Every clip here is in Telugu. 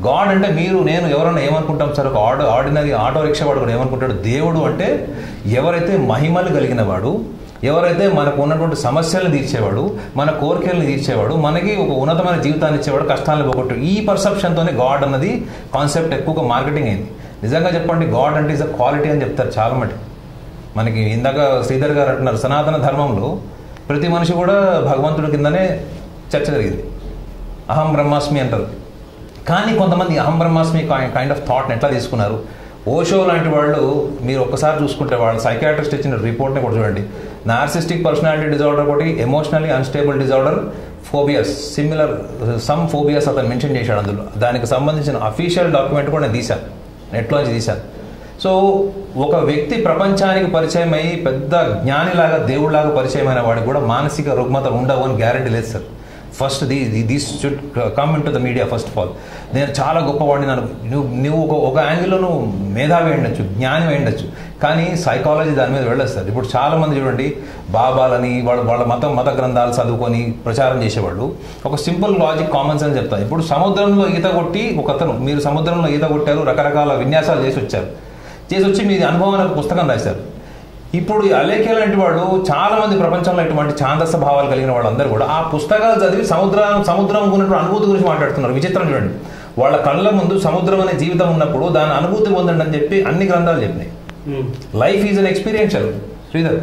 గాడ్ అంటే మీరు నేను ఎవరన్నా ఏమనుకుంటాం సార్ ఒక ఆటో ఆర్డినరీ ఆటో రిక్షా వాడు కూడా ఏమనుకుంటాడు దేవుడు అంటే ఎవరైతే మహిమలు కలిగిన వాడు ఎవరైతే మనకు ఉన్నటువంటి సమస్యలను తీర్చేవాడు మన కోరికలను తీర్చేవాడు మనకి ఒక ఉన్నతమైన జీవితాన్ని ఇచ్చేవాడు కష్టాలను పోగొట్టు ఈ పర్సెప్షన్తోనే గాడ్ అన్నది కాన్సెప్ట్ ఎక్కువగా మార్కెటింగ్ అయింది నిజంగా చెప్పండి గాడ్ అంటే ఇస్ అ క్వాలిటీ అని చెప్తారు చాలా మటుకు మనకి ఇందాక శ్రీధర్ గారు అంటున్నారు సనాతన ధర్మంలో ప్రతి మనిషి కూడా భగవంతుడి కిందనే చర్చ జరిగింది అహం బ్రహ్మాస్మి అంటారు కానీ కొంతమంది అహం బ్రహ్మాస్మి కైండ్ ఆఫ్ థాట్ని ఎట్లా తీసుకున్నారు ఓషో లాంటి వాళ్ళు మీరు ఒక్కసారి చూసుకుంటే వాళ్ళు సైకాట్రిస్ట్ ఇచ్చిన రిపోర్ట్ని కూడా చూడండి నార్సిస్టిక్ పర్సనాలిటీ డిజార్డర్ ఒకటి emotionally unstable disorder phobias similar some phobias అతను మెన్షన్ చేశాడు అందులో దానికి సంబంధించిన అఫీషియల్ డాక్యుమెంట్ కూడా నేను తీశాను నెట్లోంచి తీశాను సో ఒక వ్యక్తి ప్రపంచానికి పరిచయం అయ్యి పెద్ద జ్ఞానిలాగా దేవుడిలాగా పరిచయమైన వాడికి కూడా మానసిక రుగ్మతలు ఉండవు అని గ్యారంటీ లేదు sir first the this should come into the media first of all నేను చాలా గొప్పవాడిని నన్ను నువ్వు నువ్వు ఒక ఒక యాంగిల్లో నువ్వు మేధావి ఉండొచ్చు జ్ఞాని ఉండొచ్చు కానీ సైకాలజీ దాని మీద వెళ్ళదు సార్ ఇప్పుడు చాలా మంది చూడండి బాబాలని వాళ్ళ వాళ్ళ మతం మత గ్రంథాలు చదువుకొని ప్రచారం చేసేవాళ్ళు ఒక సింపుల్ లాజిక్ కామన్ సెన్స్ చెప్తాను ఇప్పుడు సముద్రంలో ఈత కొట్టి ఒక అతను మీరు సముద్రంలో ఈత కొట్టారు రకరకాల విన్యాసాలు చేసి వచ్చారు చేసి వచ్చి మీ అనుభవానికి పుస్తకం రాశారు ఇప్పుడు ఈ అలేఖ్య లాంటి వాళ్ళు చాలా మంది ప్రపంచంలో ఇటువంటి ఛాందస భావాలు కలిగిన వాళ్ళందరూ కూడా ఆ పుస్తకాలు చదివి సముద్రం సముద్రం ఉన్నటువంటి అనుభూతి గురించి మాట్లాడుతున్నారు విచిత్రం చూడండి వాళ్ళ కళ్ళ ముందు సముద్రం అనే జీవితం ఉన్నప్పుడు దాని అనుభూతి పొందండి అని చెప్పి అన్ని గ్రంథాలు చెప్పినాయి life is an experiential Sridhar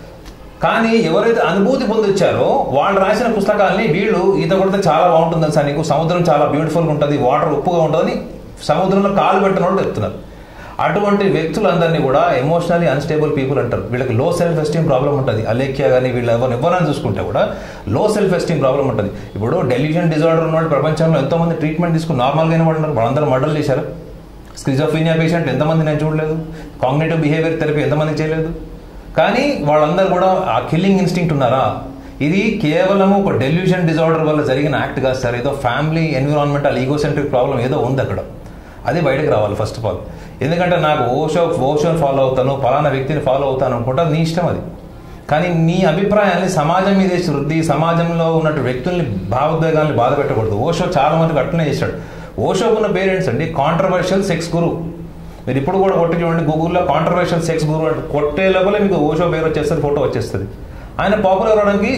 కానీ ఎవరైతే అనుభూతి పొందొచ్చారో వాళ్ళు రాసిన పుస్తకాల్ని వీళ్ళు ఈత కొడితే చాలా బాగుంటుంది సార్ నీకు సముద్రం చాలా బ్యూటిఫుల్గా ఉంటుంది వాటర్ ఉప్పుగా ఉంటుందని సముద్రంలో కాలు పెట్టిన వాళ్ళు చెప్తున్నారు అటువంటి వ్యక్తులందరినీ కూడా ఎమోషనలీ అన్స్టేబుల్ పీపుల్ అంటారు వీళ్ళకి లో సెల్ఫ్ ఎస్టీమ్ ప్రాబ్లం ఉంటుంది అలేఖ్య కానీ వీళ్ళు ఎవరు ఎవరైనా చూసుకుంటే కూడా లో సెల్ఫ్ ఎస్టీమ్ ప్రాబ్లం ఉంటుంది ఇప్పుడు డెలిషన్ డిజార్డర్ ఉన్న వాళ్ళు ప్రపంచంలో ఎంతోమంది ట్రీట్మెంట్ తీసుకుని నార్మల్గా అయిన వాళ్ళు ఉన్నారు వాళ్ళందరూ మర్డర్లు చేశారు స్క్రిజోఫీనియా పేషెంట్ ఎంతమంది నేను చూడలేదు కాగ్నేటివ్ బిహేవియర్ థెరపీ ఎంతమంది చేయలేదు కానీ వాళ్ళందరూ కూడా ఆ కిల్లింగ్ ఇన్స్టింక్ట్ ఉన్నారా ఇది కేవలం ఒక డెల్యూషన్ డిజార్డర్ వల్ల జరిగిన యాక్ట్ కాదు సార్ ఏదో ఫ్యామిలీ ఎన్విరాన్మెంటల్ ఈగోసెంట్రిక్ ప్రాబ్లం ఏదో ఉంది అక్కడ అది బయటకు రావాలి ఫస్ట్ ఆఫ్ ఆల్ ఎందుకంటే నాకు ఓషో ఓషోని ఫాలో అవుతాను పలానా వ్యక్తిని ఫాలో అవుతాను అనుకుంటా నీ ఇష్టం అది కానీ నీ అభిప్రాయాన్ని సమాజం మీద వేసి వృద్ధి సమాజంలో ఉన్నట్టు వ్యక్తుల్ని భావోద్వేగాల్ని బాధ పెట్టకూడదు ఓషో చాలా మందికి అట్లనే చేశాడు ఓషోకు ఉన్న పేరెంట్స్ అండి కాంట్రవర్షియల్ సెక్స్ గురు మీరు ఇప్పుడు కూడా కొట్టి చూడండి గూగుల్లో కాంట్రవర్షియల్ సెక్స్ గురు అంటే కొట్టే లోపలే మీకు ఓషో పేరు వచ్చేస్తుంది ఫోటో వచ్చేస్తుంది ఆయన పాపులర్ అవ్వడానికి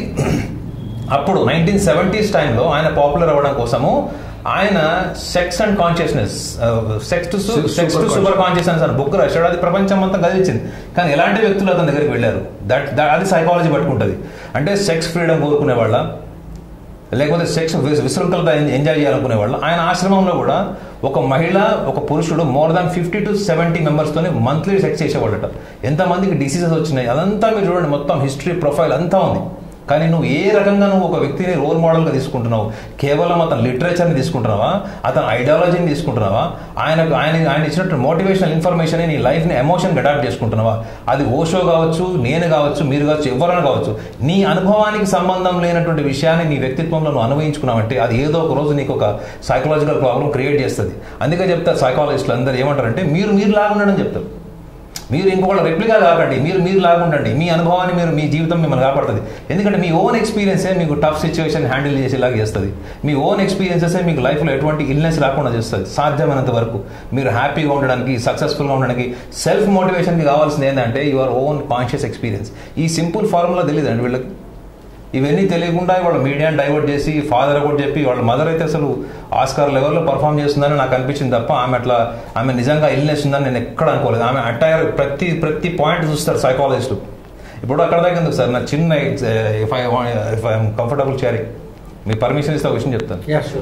అప్పుడు నైన్టీన్ సెవెంటీస్ టైంలో ఆయన పాపులర్ అవ్వడం కోసము ఆయన sex and consciousness sex to sex to super consciousness అని బుక్ రాశాడు అది ప్రపంచం అంతా గదిలించింది కానీ ఎలాంటి వ్యక్తులు అతని దగ్గరికి వెళ్ళారు దట్ అది సైకాలజీ పట్టుకుంటుంది అంటే సెక్స్ ఫ్రీడమ్ కోరుకునే వాళ్ళ లేకపోతే సెక్స్ విశృంఖలత ఎంజాయ్ చేయాలనుకునే వాళ్ళు ఆయన ఆశ్రమంలో కూడా ఒక మహిళ ఒక పురుషుడు more than fifty to seventy మెంబర్స్తోనే మంత్లీ సెక్స్ చేసేవాళ్ళట ఎంతమందికి డిసీజెస్ వచ్చినాయి అదంతా మీరు చూడండి మొత్తం హిస్టరీ ప్రొఫైల్ అంతా ఉంది కానీ నువ్వు ఏ రకంగా నువ్వు ఒక వ్యక్తిని రోల్ మోడల్గా తీసుకుంటున్నావు కేవలం అతని లిటరేచర్ని తీసుకుంటున్నావా అతని ఐడియాలజీని తీసుకుంటున్నావా ఆయనకు ఆయన ఆయన ఇచ్చినట్టు మోటివేషనల్ ఇన్ఫర్మేషన్ నీ లైఫ్ని ఎమోషన్ అడాప్ట్ చేసుకుంటున్నావా అది ఓషో కావచ్చు నేను కావచ్చు మీరు కావచ్చు ఎవరైనా కావచ్చు నీ అనుభవానికి సంబంధం లేనటువంటి విషయాన్ని నీ వ్యక్తిత్వంలో నువ్వు అనుభవించుకున్నావంటే అది ఏదో ఒక రోజు నీకు ఒక సైకలాజికల్ ప్రాబ్లం క్రియేట్ చేస్తుంది అందుకే చెప్తారు సైకాలజిస్టులు అందరూ ఏమంటారంటే మీరు మీరు లాగుండని చెప్తారు మీరు ఇంకొకళ్ళ రెప్లికా కాకండి మీరు మీరు లాగుండండి మీ అనుభవాన్ని మీరు మీ జీవితం మిమ్మల్ని కాపాడుతుంది ఎందుకంటే మీ ఓన్ ఎక్స్పీరియన్సే మీకు టఫ్ సిచ్యువేషన్ హ్యాండిల్ చేసేలాగా చేస్తుంది మీ ఓన్ ఎక్స్పీరియన్సెసే మీకు లైఫ్లో ఎటువంటి ఇల్నెస్ రాకుండా చేస్తుంది సాధ్యమైనంత వరకు మీరు హ్యాపీగా ఉండడానికి సక్సెస్ఫుల్గా ఉండడానికి సెల్ఫ్ మోటివేషన్కి కావాల్సింది ఏంటంటే యువర్ ఓన్ కాన్షియస్ ఎక్స్పీరియన్స్ ఈ సింపుల్ ఫార్ములా తెలియదండి వీళ్ళకి ఇవన్నీ తెలియకుండా వాళ్ళ మీడియాని డైవర్ట్ చేసి ఫాదర్ కూడా చెప్పి వాళ్ళ మదర్ అయితే అసలు ఆస్కార్ లెవెల్లో పర్ఫామ్ చేస్తుందని నాకు అనిపించింది తప్ప ఆమె అట్లా ఆమె నిజంగా ఇల్నెస్ ఉందని నేను ఎక్కడ అనుకోలేదు ఆమె అటైర్ ప్రతి ప్రతి పాయింట్ చూస్తారు సైకాలజిస్టు ఇప్పుడు అక్కడ దాకా ఎందుకు సార్ నాకు చిన్న if I if I'm comfortable sharing మీ పర్మిషన్ ఇస్తే ఒక విషయం చెప్తాను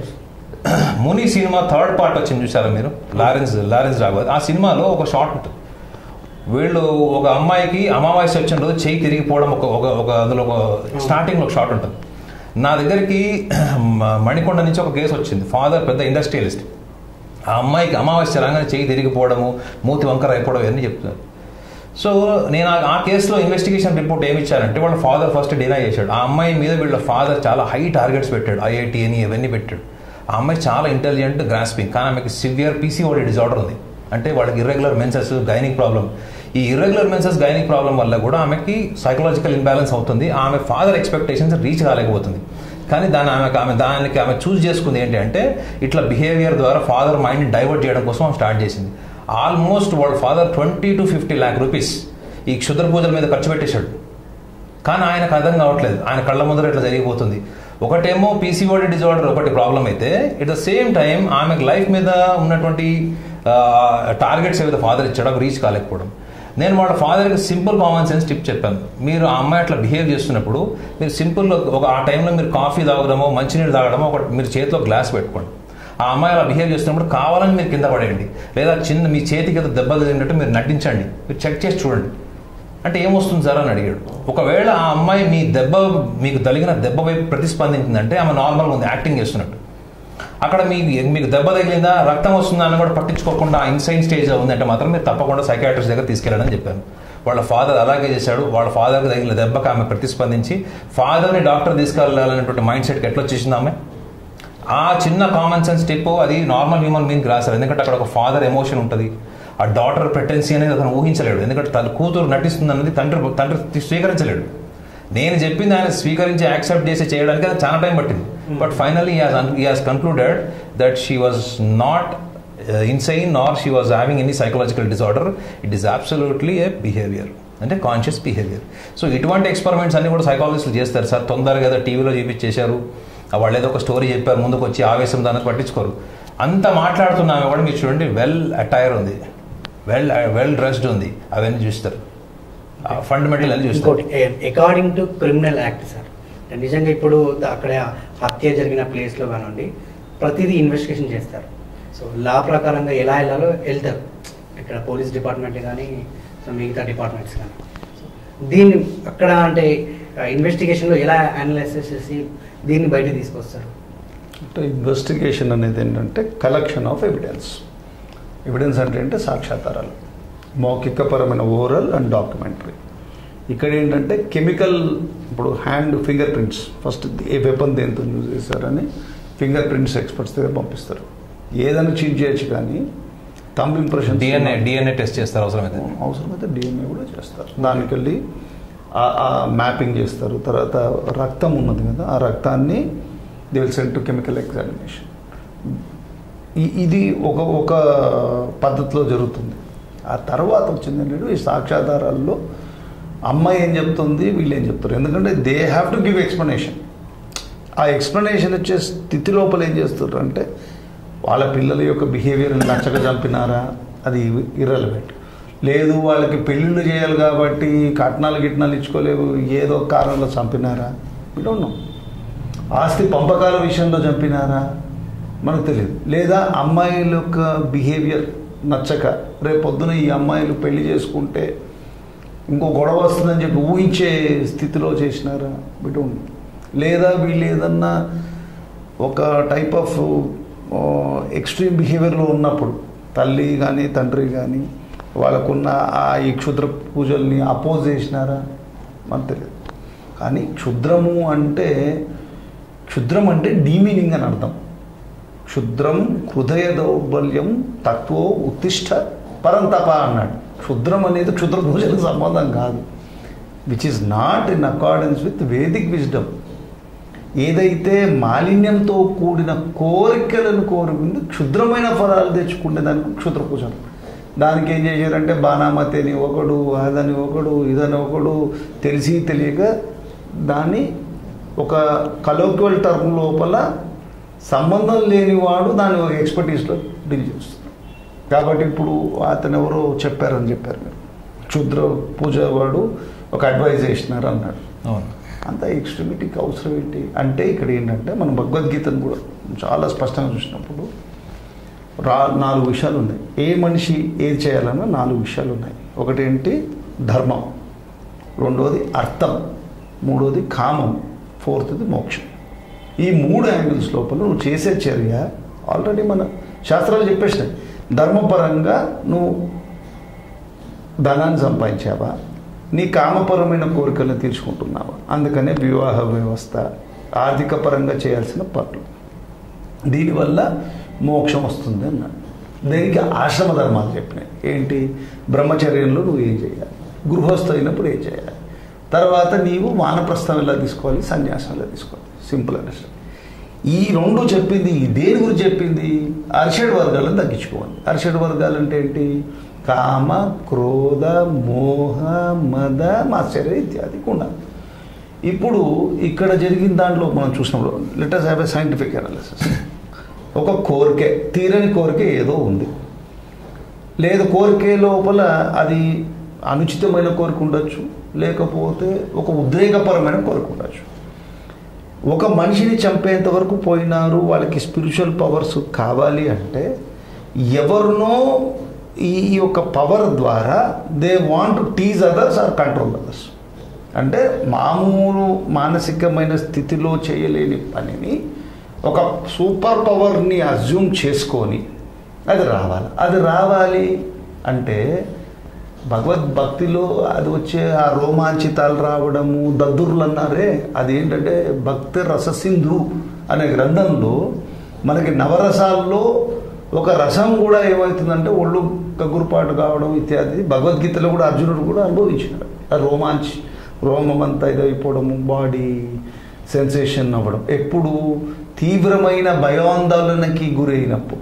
ముని సినిమా థర్డ్ పార్ట్ వచ్చింది చూసారా మీరు లారెన్స్ లారెన్స్ రాఘవత్ ఆ సినిమాలో ఒక షార్ట్ ఉంటుంది వీళ్ళు ఒక అమ్మాయికి అమావాస్య వచ్చిన రోజు చేయి తిరిగిపోవడం ఒక ఒక ఒక అందులో ఒక స్టార్టింగ్లో ఒక షార్ట్ ఉంటుంది నా దగ్గరికి మ- మణికొండ నుంచి ఒక కేసు వచ్చింది ఫాదర్ పెద్ద ఇండస్ట్రియలిస్ట్ ఆ అమ్మాయికి అమావాస్య రాగానే చేయి తిరిగిపోవడము మూతి వంకర అయిపోవడం ఇవన్నీ చెప్తున్నారు సో నేను ఆ- ఆ కేసులో ఇన్వెస్టిగేషన్ రిపోర్ట్ ఏమి ఇచ్చారంటే వాళ్ళ ఫాదర్ ఫస్ట్ డినై చేశాడు ఆ అమ్మాయి మీద వీళ్ళ ఫాదర్ చాలా హై టార్గెట్స్ పెట్టాడు ఐఐటి అని ఇవన్నీ పెట్టాడు ఆ అమ్మాయి చాలా ఇంటెలిజెంట్ గ్రాస్పింగ్ కానీ ఆమెకి సివియర్ పీసీఓడి డిజార్డర్ ఉంది అంటే వాళ్ళకి ఇర్రెగ్యులర్ మెన్సెస్ గైనిక్ ప్రాబ్లం ఈ ఇర్రెగ్యులర్ మెన్సెస్ గైనిక్ ప్రాబ్లం వల్ల కూడా ఆమెకి సైకలాజికల్ ఇంబ్యాలెన్స్ అవుతుంది ఆమె ఫాదర్ ఎక్స్పెక్టేషన్స్ రీచ్ కాలేకపోతుంది కానీ దాన్ని ఆమె ఆమె దానికి ఆమె చూస్ చేసుకుంది ఏంటి అంటే ఇట్లా బిహేవియర్ ద్వారా ఫాదర్ మైండ్ని డైవర్ట్ చేయడం కోసం ఆమె స్టార్ట్ చేసింది ఆల్మోస్ట్ వాళ్ళ father twenty to fifty lakh rupees ఈ క్షుద్ర పూజల మీద ఖర్చు పెట్టేశాడు కానీ ఆయనకు అర్థం కావట్లేదు ఆయన కళ్ళ ముందర ఇట్లా జరిగిపోతుంది ఒకటేమో పీసీఓడి డిజార్డర్ ఒకటి ప్రాబ్లం అయితే ఇట్ ద సేమ్ టైం ఆమెకు లైఫ్ మీద ఉన్నటువంటి టార్గెట్స్ ఏవైతే ఫాదర్ ఇచ్చాడో రీచ్ కాలేకపోవడం నేను వాళ్ళ ఫాదర్కి సింపుల్ కామన్ సెన్స్ టిప్ చెప్పాను మీరు ఆ అమ్మాయి అట్లా బిహేవ్ చేస్తున్నప్పుడు మీరు సింపుల్ ఒక ఆ టైంలో మీరు కాఫీ తాగడమో మంచినీళ్ళు తాగడమో ఒక మీరు చేతిలో గ్లాస్ పెట్టుకోండి ఆ అమ్మాయి అలా బిహేవ్ చేస్తున్నప్పుడు కావాలని మీరు కింద పడేయండి లేదా చిన్న మీ చేతికి ఏదో దెబ్బ తగిలినట్టు మీరు నటించండి మీరు చెక్ చేసి చూడండి అంటే ఏమొస్తుంది సార్ అని అడిగాడు ఒకవేళ ఆ అమ్మాయి మీ దెబ్బ మీకు తగిలిన దెబ్బ వైపు ప్రతిస్పందించిందంటే ఆమె నార్మల్గా ఉంది యాక్టింగ్ చేస్తున్నట్టు అక్కడ మీకు మీకు దెబ్బ తగిలిందా రక్తం వస్తుందా అని కూడా పట్టించుకోకుండా ఇన్సైన్ స్టేజ్ ఉందంటే మాత్రం మీరు తప్పకుండా సైకాట్రిస్ట్ దగ్గర తీసుకెళ్ళాలని చెప్పాను వాళ్ళ ఫాదర్ అలాగే చేశాడు వాళ్ళ ఫాదర్కి తగిలిన దెబ్బకి ఆమె ప్రతిస్పందించి ఫాదర్ని డాక్టర్ తీసుకెళ్ళాలనేటువంటి మైండ్ సెట్కి ఎట్లా వచ్చేసింది ఆమె ఆ చిన్న కామన్ సెన్స్ టిప్ అది నార్మల్ హ్యూమన్ బీయింగ్ రాశారు ఎందుకంటే అక్కడ ఒక ఫాదర్ ఎమోషన్ ఉంటుంది ఆ డాటర్ ప్రెటెన్సీ అనేది అతను ఊహించలేడు ఎందుకంటే తన కూతురు నటిస్తుంది అన్నది తండ్రి తండ్రి స్వీకరించలేడు నేను చెప్పింది ఆయన స్వీకరించి యాక్సెప్ట్ చేసి చేయడానికి అది చాలా టైం పట్టింది but finally he has concluded that she was not insane or she was having any psychological disorder it is absolutely a behaviour అంటే కాన్షియస్ బిహేవియర్ సో ఇటువంటి ఎక్స్పెరిమెంట్స్ అన్ని కూడా సైకాలజిస్టులు చేస్తారు సార్ తొందరగా ఏదో టీవీలో చూపించేశారు వాళ్ళు ఏదో ఒక స్టోరీ చెప్పారు ముందుకు వచ్చి ఆవేశం దాన్ని పట్టించుకోరు అంత మాట్లాడుతున్నామే కూడా మీరు చూడండి వెల్ అటైర్ ఉంది వెల్ వెల్ డ్రెస్డ్ ఉంది అవన్నీ చూస్తారు ఫండమెంటల్ అని చూస్తారు ఇంకోటి according to criminal act sir నిజంగా ఇప్పుడు ద- అక్కడ హత్య జరిగిన ప్లేస్లో కానివ్వండి ప్రతిదీ ఇన్వెస్టిగేషన్ చేస్తారు సో లా ప్రకారంగా ఎలా వెళ్ళాలో వెళ్తారు ఇక్కడ పోలీస్ డిపార్ట్మెంట్ కానీ సో మిగతా డిపార్ట్మెంట్స్ కానీ సో దీన్ని అక్కడ అంటే ఇన్వెస్టిగేషన్లో ఎలా అనలైసిస్ చేసి దీన్ని బయట తీసుకొస్తారు అంటే ఇన్వెస్టిగేషన్ అనేది ఏంటంటే కలెక్షన్ ఆఫ్ ఎవిడెన్స్ ఎవిడెన్స్ అంటే అంటే సాక్ష్యాధారాలు మౌఖికపరమైన ఓరల్ అండ్ డాక్యుమెంటరీ ఇక్కడ ఏంటంటే కెమికల్ ఇప్పుడు hand finger prints first a weapon దేంతో యూజ్ చేశారని ఫింగర్ ప్రింట్స్ ఎక్స్పర్ట్స్ దగ్గర పంపిస్తారు ఏదైనా చీట్ చేయొచ్చు కానీ thumb impression DNA DNA test చేస్తారు అవసరమైతే అవసరమైతే డిఎన్ఏ కూడా చేస్తారు దానికి వెళ్ళి ఆ- ఆ మ్యాపింగ్ చేస్తారు తర్వాత రక్తం ఉన్నది కదా ఆ రక్తాన్ని they will send to chemical examination ఇది ఒక ఒక పద్ధతిలో జరుగుతుంది ఆ తర్వాత వచ్చింది ఏంటంటే ఈ సాక్ష్యాధారాల్లో అమ్మాయి ఏం చెప్తుంది వీళ్ళు ఏం చెప్తారు ఎందుకంటే they have to give explanation ఆ ఎక్స్ప్లెనేషన్ వచ్చే స్థితి లోపల ఏం చేస్తారు అంటే వాళ్ళ పిల్లల యొక్క బిహేవియర్ని నచ్చక చంపినారా అది ఇర్రెలవెంట్ లేదు వాళ్ళకి పెళ్ళిళ్ళు చేయాలి కాబట్టి కట్నాలు గిట్నాలు ఇచ్చుకోలేవు ఏదో ఒక కారణంలో చంపినారా డోంట్ నో ఆస్తి పంపకాల విషయంలో చంపినారా మనకు తెలియదు లేదా అమ్మాయిల యొక్క బిహేవియర్ నచ్చక రేపు పొద్దున ఈ అమ్మాయిలు పెళ్లి చేసుకుంటే ఇంకో గొడవ వస్తుందని చెప్పి ఊహించే స్థితిలో చేసినారా బిటు లేదా వీళ్ళు ఏదన్నా ఒక టైప్ ఆఫ్ ఎక్స్ట్రీమ్ బిహేవియర్లో ఉన్నప్పుడు తల్లి కానీ తండ్రి కానీ వాళ్ళకున్న ఆ ఈ క్షుద్ర పూజల్ని అపోజ్ చేసినారా మనకు తెలియదు కానీ క్షుద్రము అంటే క్షుద్రం అంటే డీమీనింగ్ అని అర్థం క్షుద్రం హృదయ దౌర్బల్యం తత్వో ఉత్తిష్ట పరంతప అన్నాడు క్షుద్రం అనేది క్షుద్ర పూజలకు సంబంధం కాదు which is not in accordance with Vedic wisdom ఏదైతే మాలిన్యంతో కూడిన కోరికలను కోరుకుంది క్షుద్రమైన ఫలాలు తెచ్చుకునే దానికి క్షుద్ర పూజ దానికి ఏం చేశారంటే బాణామతి అని ఒకడు అదని ఒకడు ఇదని ఒకడు తెలిసి తెలియక దాన్ని ఒక కలోక్వల్ టర్మ్ లోపల సంబంధం లేనివాడు దాన్ని ఒక ఎక్స్పర్టీస్లో డీల్ చేస్తుంది కాబట్టి ఇప్పుడు అతను ఎవరో చెప్పారని చెప్పారు మీరు క్షుద్ర పూజ వాడు ఒక అడ్వైజ్ చేసినారు అన్నాడు అవును అంత ఎక్స్ట్రీమిటీకి అవసరం ఏంటి అంటే ఇక్కడ ఏంటంటే మనం భగవద్గీతను కూడా చాలా స్పష్టంగా చూసినప్పుడు రా నాలుగు విషయాలు ఉన్నాయి ఏ మనిషి ఏది చేయాలన్నా నాలుగు విషయాలు ఉన్నాయి ఒకటేంటి ధర్మం రెండోది అర్థం మూడోది కామం ఫోర్త్ది మోక్షం ఈ మూడు యాంగిల్స్ లోపల నువ్వు చేసే చర్య ఆల్రెడీ మన శాస్త్రాలు చెప్పేసినాయి ధర్మపరంగా నువ్వు ధనాన్ని సంపాదించావా నీ కామపరమైన కోరికలను తీర్చుకుంటున్నావా అందుకనే వివాహ వ్యవస్థ ఆర్థిక పరంగా చేయాల్సిన పనులు దీనివల్ల మోక్షం వస్తుంది అన్నాడు దీనికి ఆశ్రమ ధర్మాలు చెప్పినాయి ఏంటి బ్రహ్మచర్యంలో నువ్వు ఏం చేయాలి గృహస్థ అయినప్పుడు ఏం చేయాలి తర్వాత నీవు వానప్రస్థం ఎలా తీసుకోవాలి సన్యాసం ఎలా తీసుకోవాలి సింపుల్ అండర్స్టాండ్ ఈ రెండు చెప్పింది ఈ దేని గురించి చెప్పింది అరిషడ్ వర్గాలను తగ్గించుకోవాలి అరిషడ్ వర్గాలు అంటే ఏంటి కామ క్రోధ మోహ మద మాశ్చర్య ఇత్యాది ఉండాలి ఇప్పుడు ఇక్కడ జరిగిన దాంట్లో మనం చూసినప్పుడు letters have a scientific analysis ఒక కోరికే తీరని కోరిక ఏదో ఉంది లేదు కోరిక లోపల అది అనుచితమైన కోరిక ఉండొచ్చు లేకపోతే ఒక ఉద్రేకపరమైన కోరిక ఉండొచ్చు ఒక మనిషిని చంపేంత వరకు పోయినారు వాళ్ళకి స్పిరిచువల్ పవర్స్ కావాలి అంటే ఎవరినో ఈ యొక్క పవర్ ద్వారా they want tease others or control others అంటే మామూలు మానసికమైన స్థితిలో చేయలేని పనిని ఒక సూపర్ పవర్ని అజ్యూమ్ చేసుకొని అది రావాలి అది రావాలి అంటే భగవద్భక్తిలో అది వచ్చే ఆ రోమాంచితాలు రావడము దద్దుర్లు అన్నారే అదేంటంటే భక్తి రససింధు అనే గ్రంథంలో మనకి నవరసాల్లో ఒక రసం కూడా ఏమవుతుందంటే ఒళ్ళు కగురుపాటు కావడం ఇత్యాది భగవద్గీతలో కూడా అర్జునుడు కూడా అనుభవించినాడు ఆ రోమాంచ్ రోమం అంతా ఇదైపోవడము బాడీ సెన్సేషన్ అవ్వడం ఎప్పుడు తీవ్రమైన భయాందోళనకి గురైనప్పుడు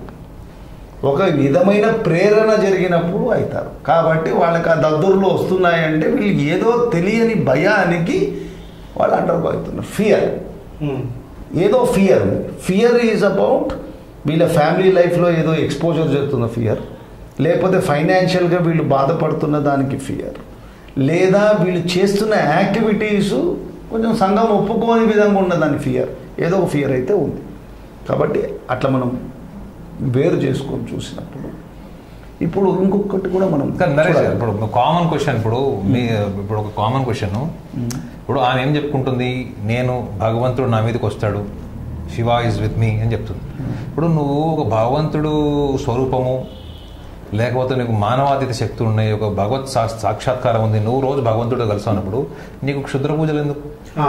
ఒక విధమైన ప్రేరణ జరిగినప్పుడు అవుతారు కాబట్టి వాళ్ళకి ఆ దద్దుర్లు వస్తున్నాయంటే వీళ్ళు ఏదో తెలియని భయానికి వాళ్ళు అండర్ అవుతున్నారు ఫియర్ ఉమ్. ఏదో ఫియర్ ఉంది ఫియర్ ఈజ్ అబౌట్ వీళ్ళ ఫ్యామిలీ లైఫ్లో ఏదో ఎక్స్పోజర్ జరుగుతున్న ఫియర్ లేకపోతే ఫైనాన్షియల్గా వీళ్ళు బాధపడుతున్న దానికి ఫియర్ లేదా వీళ్ళు చేస్తున్న యాక్టివిటీస్ కొంచెం సంఘం ఒప్పుకోని విధంగా ఉన్న దాని ఫియర్ ఏదో ఒక ఫియర్ అయితే ఉంది కాబట్టి అట్లా మనం వేరు చేసుకొని చూసినప్పుడు ఇప్పుడు ఇంకొకటి కూడా మనం కానీ నరేష్ చూడాలి. ఇప్పుడు కామన్ క్వశ్చన్ ఇప్పుడు మీ ఇప్పుడు ఒక కామన్ క్వశ్చన్ ఇప్పుడు ఆమె ఏం చెప్పుకుంటుంది నేను భగవంతుడు నా మీదకి వస్తాడు శివ ఇస్ విత్ మీ అని చెప్తుంది ఇప్పుడు నువ్వు ఒక భగవంతుడు స్వరూపము లేకపోతే నీకు మానవాతీత శక్తులు ఉన్నాయి ఒక భగవత్ సా- సాక్షాత్కారం ఉంది నువ్వు రోజు భగవంతుడు కలుస్తున్నప్పుడు నీకు క్షుద్ర పూజలు ఎందుకు ఆ.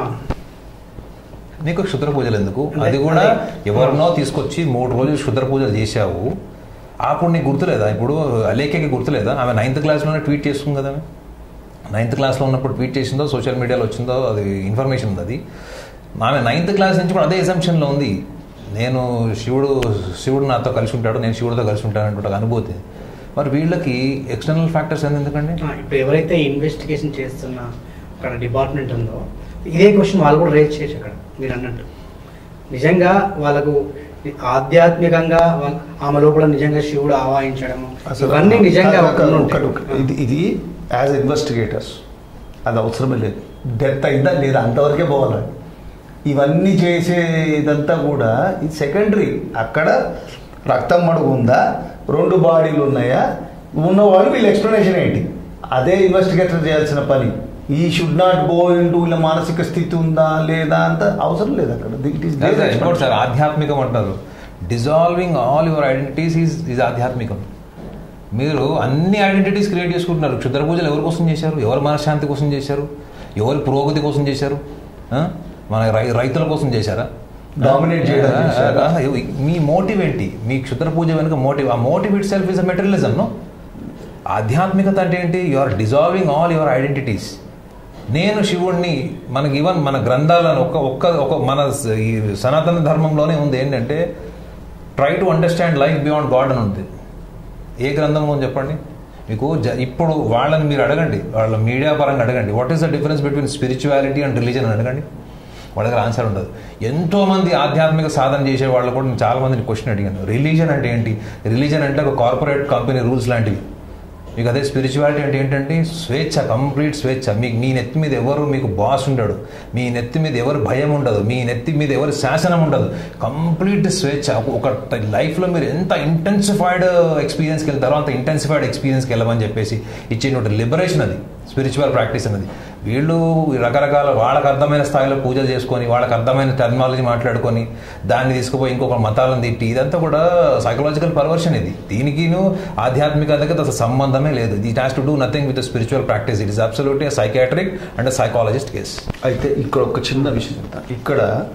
నీకు క్షుద్ర పూజలు ఎందుకు అది కూడా ఎవరినో తీసుకొచ్చి మూడు రోజులు క్షుద్ర పూజలు చేశావు అప్పుడు నీకు గుర్తులేదా ఇప్పుడు అలేఖకి గుర్తులేదా ఆమె నైన్త్ క్లాస్లోనే ట్వీట్ చేస్తుంది కదా ఆమె నైన్త్ క్లాస్లో ఉన్నప్పుడు ట్వీట్ చేసిందో సోషల్ మీడియాలో వచ్చిందో అది ఇన్ఫర్మేషన్ ఉంది అది ఆమె నైన్త్ క్లాస్ నుంచి కూడా అదే ఎసంప్షన్లో ఉంది నేను శివుడు శివుడు నాతో కలిసి ఉంటాడు నేను శివుడితో కలిసి ఉంటాను అంటే ఒక అనుభూతి మరి వీళ్ళకి ఎక్స్టర్నల్ ఫ్యాక్టర్స్ ఎందుకండి ఆ, ఇప్పుడు ఎవరైతే ఇన్వెస్టిగేషన్ చేస్తున్న అక్కడ డిపార్ట్మెంట్ ఉందో ఇదే క్వశ్చన్ వాళ్ళు కూడా రేజ్ చేయొచ్చు అక్కడ మీరు అన్నట్టు నిజంగా వాళ్ళకు ఆధ్యాత్మికంగా వాళ్ళ- ఆమె లోపల నిజంగా శివుడు ఆవాహించడము ఇవన్నీ నిజంగా కాదు, కాదు, ఉండి ఒకటి, ఉంటాయి. ఒకటి. ఇది ఇది యాజ్ ఇన్వెస్టిగేటర్స్ అది అవసరమే లేదు డెత్ అయిందా లేదా అంతవరకే పోవాలి ఇవన్నీ చేసే ఇదంతా కూడా ఇది సెకండరీ అక్కడ రక్తం మడుగు ఉందా రెండు బాడీలు ఉన్నాయా ఉన్నవాళ్ళు వీళ్ళ ఎక్స్ప్లెనేషన్ ఏంటి అదే ఇన్వెస్టిగేటర్ చేయాల్సిన పని ఈ షుడ్ నాట్ గో ఇంటూ వీళ్ళ మానసిక స్థితి ఉందా లేదా అంత అవసరం లేదు అక్కడ ఇట్ ఈస్ కాదు సార్, ఇంకోటి సార్ ఆధ్యాత్మికం అంటారు dissolving all your identities is is ఆధ్యాత్మికం మీరు అన్ని ఐడెంటిటీస్ క్రియేట్ చేసుకుంటున్నారు క్షుద్ర పూజలు ఎవరి కోసం చేశారు ఎవరి మనశ్శాంతి కోసం చేశారు ఎవరి పురోగతి కోసం చేశారు ఆ? మన రై రైతుల కోసం చేశారా Dominate చేయడానికి చేశారా? ఆ, ఆ, మీ మోటివ్ ఏంటి మీ క్షుద్ర పూజ వెనుక మోటివ్ ఆ motive itself is a materialism no ఆధ్యాత్మికత అంటే ఏంటి you are dissolving all your identities నేను శివుణ్ణి మనకి ఈవెన్ మన గ్రంథాలను ఒక్క ఒక్క ఒక మన స- ఈ సనాతన ధర్మంలోనే ఉంది ఏంటంటే try to understand life beyond god అని ఉంది ఏ గ్రంథంలో ఉంది చెప్పండి మీకు జ- ఇప్పుడు వాళ్ళని మీరు అడగండి వాళ్ళ మీడియా పరంగా అడగండి what is the difference between spirituality and religion అని అడగండి వాళ్ళ దగ్గర ఆన్సర్ ఉండదు ఎంతో మంది ఆధ్యాత్మిక సాధన చేసే వాళ్ళు కూడా నేను చాలా మందిని క్వశ్చన్ అడిగాను రిలీజన్ అంటే ఏంటి రిలీజన్ అంటే ఒక కార్పొరేట్ కంపెనీ రూల్స్ లాంటివి మీకు అదే స్పిరిచువాలిటీ అంటే ఏంటంటే స్వేచ్ఛ కంప్లీట్ స్వేచ్ఛ మీకు మీ నెత్తి మీద ఎవరు మీకు బాస్ ఉండడు మీ నెత్తి మీద ఎవరు భయం ఉండదు మీ నెత్తి మీద ఎవరు శాసనం ఉండదు కంప్లీట్ స్వేచ్ఛ ఒక- ఒక లైఫ్లో మీరు ఎంత ఇంటెన్సిఫైడ్ ఎక్స్పీరియన్స్కి వెళ్తారో అంత ఇంటెన్సిఫైడ్ ఎక్స్పీరియన్స్కి వెళ్ళమని చెప్పేసి ఇచ్చిన లిబరేషన్ అది స్పిరిచువల్ ప్రాక్టీస్ అనేది వీళ్ళు రకరకాల వాళ్ళకి అర్థమైన స్థాయిలో పూజలు చేసుకొని వాళ్ళకి అర్థమైన టెర్మినాలజీ మాట్లాడుకొని దాన్ని తీసుకుపోయి ఇంకొక మతాలను తిట్టి ఇదంతా కూడా సైకలాజికల్ పర్వర్షన్ ఇది దీనికిను ఆధ్యాత్మికతకి అసలు సంబంధమే లేదు it has to do nothing with spiritual practice it is absolutely psychiatric and psychologist case అయితే ఇక్కడ ఒక చిన్న విషయం చెప్తా ఇక్కడ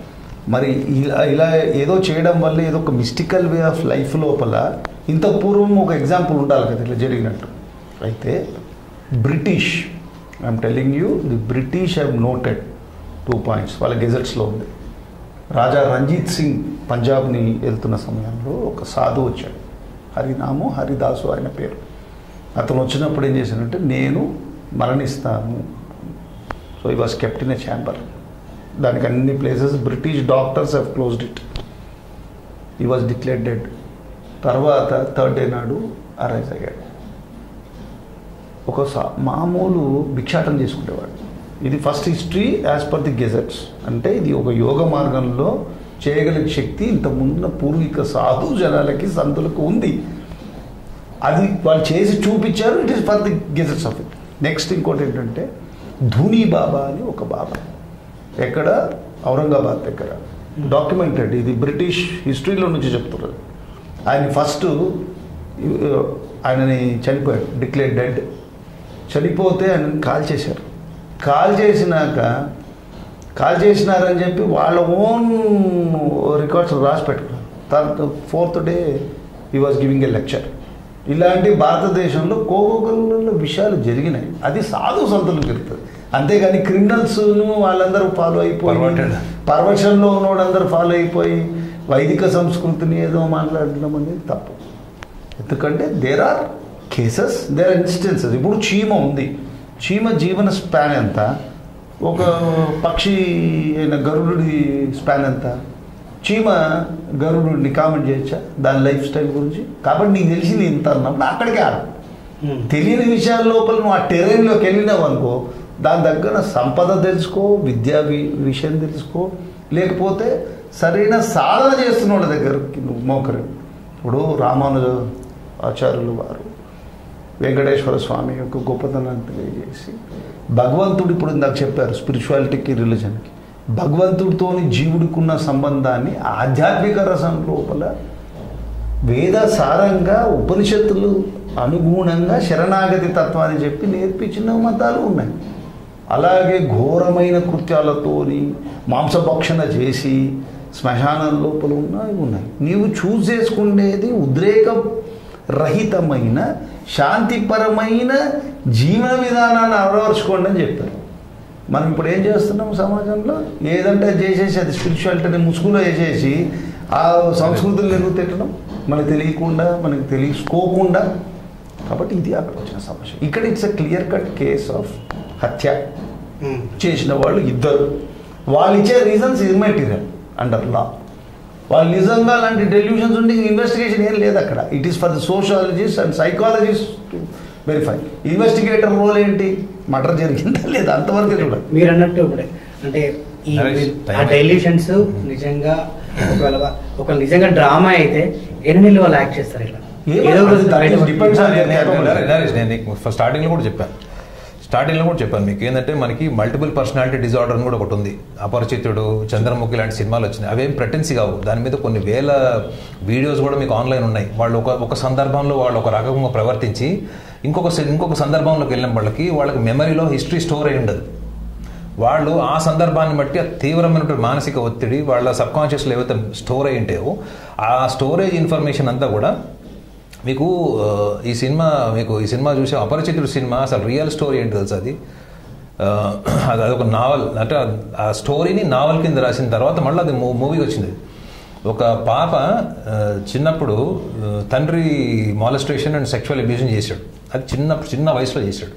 మరి ఇలా ఇలా ఏదో చేయడం వల్ల ఏదో ఒక మిస్టికల్ వే ఆఫ్ లైఫ్ లోపల ఇంత పూర్వం ఒక ఎగ్జాంపుల్ ఉండాలి కదా ఇట్లా జరిగినట్టు అయితే British I'm telling you the British have noted two points వాళ్ళ గెజెట్స్లో ఉంది రాజా రంజిత్ సింగ్ పంజాబ్ని వెళ్తున్న సమయంలో ఒక సాధు వచ్చాడు హరినాము హరిదాసు ఆయన పేరు అతను వచ్చినప్పుడు ఏం చేశాడంటే నేను మరణిస్తాను so he was kept in a chamber దానికి అన్ని places British doctors have closed it he was declare dead తర్వాత థర్డ్ డే నాడు అరైజ్ అయ్యాడు ఒక సా- మామూలు భిక్షాటం చేసుకునేవాడు ఇది first history as per the gazettes అంటే ఇది ఒక యోగ మార్గంలో చేయగలిగే శక్తి ఇంత ముందున్న పూర్వీక సాధు జనాలకి సంతులకు ఉంది అది వాళ్ళు చేసి చూపించారు it is for the gazettes of it next ఇంకోటి ఏంటంటే ధూని బాబా అని ఒక బాబా ఎక్కడ ఔరంగాబాద్ దగ్గర డాక్యుమెంటెడ్ ఇది బ్రిటిష్ హిస్టరీలో నుంచి చెప్తున్నారు ఆయన ఫస్ట్ ఆయనని చనిపోయాడు డిక్లేర్ డెడ్ చనిపోతే ఆయనని కాల్ చేశారు కాల్ చేసినాక కాల్ చేసినారని చెప్పి వాళ్ళ ఓన్ రికార్డ్స్ రాసి పెట్టుకున్నారు తర్వాత fourth day he was giving a lecture ఇలాంటి భారతదేశంలో కోకోకల్లో విషయాలు జరిగినాయి అది సాధు సంతులు జరుగుతుంది అంతేగాని క్రిమినల్స్ను వాళ్ళందరూ ఫాలో అయిపోయి Perverted. పర్వశంలో ఉన్నోడందరూ ఫాలో అయిపోయి వైదిక సంస్కృతిని ఏదో మాట్లాడడం అనేది తప్పు ఎందుకంటే there are cases there are instances ఇప్పుడు చీమ ఉంది చీమ జీవన స్పాన్ ఎంత ఒక పక్షి అయిన గరుడుడి స్పాన్ ఎంత చీమ గరుడుని కామెంట్ చేయొచ్చా దాని లైఫ్ స్టైల్ గురించి కాబట్టి నీకు తెలిసింది ఇంత అన్నప్పుడు అక్కడికే ఆడు తెలియని విషయాల లోపల నువ్వు ఆ టెరైన్లోకి వెళ్ళినావు అనుకో దాని దగ్గర సంపద తెలుసుకో విద్యా వి- విషయం తెలుసుకో లేకపోతే సరైన సాధన చేస్తున్న వాళ్ళ దగ్గరికి నువ్వు మోకరు ఇప్పుడు రామానుజ ఆచార్యులు వారు వెంకటేశ్వర స్వామి యొక్క గొప్పతనాన్ని తెలియజేసి భగవంతుడు ఇప్పుడు ఇందాక చెప్పారు స్పిరిచువాలిటీకి రిలీజన్కి భగవంతుడితోని జీవుడికి ఉన్న సంబంధాన్ని ఆధ్యాత్మిక రసం లోపల వేద సారంగా ఉపనిషత్తులు అనుగుణంగా శరణాగతి తత్వాన్ని చెప్పి నేర్పించిన మతాలు ఉన్నాయి అలాగే ఘోరమైన కృత్యాలతోని మాంసభక్షణ చేసి శ్మశానం లోపల ఉన్నాయి ఉన్నాయి నీవు చూస్ చేసుకునేది ఉద్రేక రహితమైన శాంతిపరమైన జీవన విధానాన్ని అలవరుచుకోండి అని చెప్పారు మనం ఇప్పుడు ఏం చేస్తున్నాం సమాజంలో ఏదంటే అది చేసేసి అది స్పిరిచువాలిటీని ముసుగులో వేసేసి ఆ సంస్కృతులు ఎందుకు తిట్టడం మనకు తెలియకుండా మనకు తెలుసుకోకుండా కాబట్టి ఇది అక్కడ వచ్చిన సమస్య ఇక్కడ it's a clear cut case of హత్య చేసిన వాళ్ళు ఇద్దరు వాళ్ళు ఇచ్చే reasons is material under law వాళ్ళు నిజంగా అలాంటి డెల్యూషన్స్ ఉండి ఇన్వెస్టిగేషన్ ఏం లేదు అక్కడ it is for the sociologist and psychologist to verify investigator role ఏంటి మర్డర్ జరిగిందా లేదా అంతవరకు చూడాలి మీరు అన్నట్టు ఇప్పుడే అంటే ఈ నరేష్, ఆ time డైల్యూషన్స్ నిజంగా ఒకవేళ ఒక నిజంగా డ్రామా అయితే ఎన్ని నెలలు వాళ్ళు యాక్ట్ చేస్తారు ఇలా ఏమో, ఏదో ఒక రోజు that is బయట depends on their నేను- capability. నరేష్, నేను నీకు ఫస్ట్ స్టార్టింగ్లో కూడా చెప్పాను స్టార్టింగ్లో కూడా చెప్పాను మీకు ఏంటంటే మనకి మల్టిపుల్ పర్సనాలిటీ డిజార్డర్ అని కూడా ఒకటి ఉంది అపరిచితుడు చంద్రముఖి లాంటి సినిమాలు వచ్చినాయి అవేం ప్రెటెన్సీ కావు దాని మీద కొన్ని వేల వీడియోస్ కూడా మీకు ఆన్లైన్ ఉన్నాయి వాళ్ళు ఒక ఒక సందర్భంలో వాళ్ళు ఒక రకంగా ప్రవర్తించి ఇంకొక సి- ఇంకొక సందర్భంలోకి వెళ్ళిన వాళ్ళకి వాళ్ళకి మెమరీలో హిస్టరీ స్టోర్ అయి ఉండదు వాళ్ళు ఆ సందర్భాన్ని బట్టి ఆ తీవ్రమైనటువంటి మానసిక ఒత్తిడి వాళ్ళ సబ్ కాన్షియస్లో ఏవైతే స్టోర్ అయి ఉంటాయో ఆ స్టోరేజ్ ఇన్ఫర్మేషన్ అంతా కూడా మీకు ఆ, ఈ సినిమా మీకు ఈ సినిమా చూసే అపరిచితుడు సినిమా అసలు రియల్ స్టోరీ ఏంటి తెలుసు అది ఆ, అది అదొక నావల్ అంటే ఆ స్టోరీని నావల్ కింద రాసిన తర్వాత మళ్ళీ అది మూ మూవీకి వచ్చింది ఒక పాప ఆ, చిన్నప్పుడు ఆ, తండ్రి మాలస్ట్రేషన్ అండ్ సెక్షువల్ అబ్యూజన్ చేశాడు అది చిన్న చిన్న వయసులో చేశాడు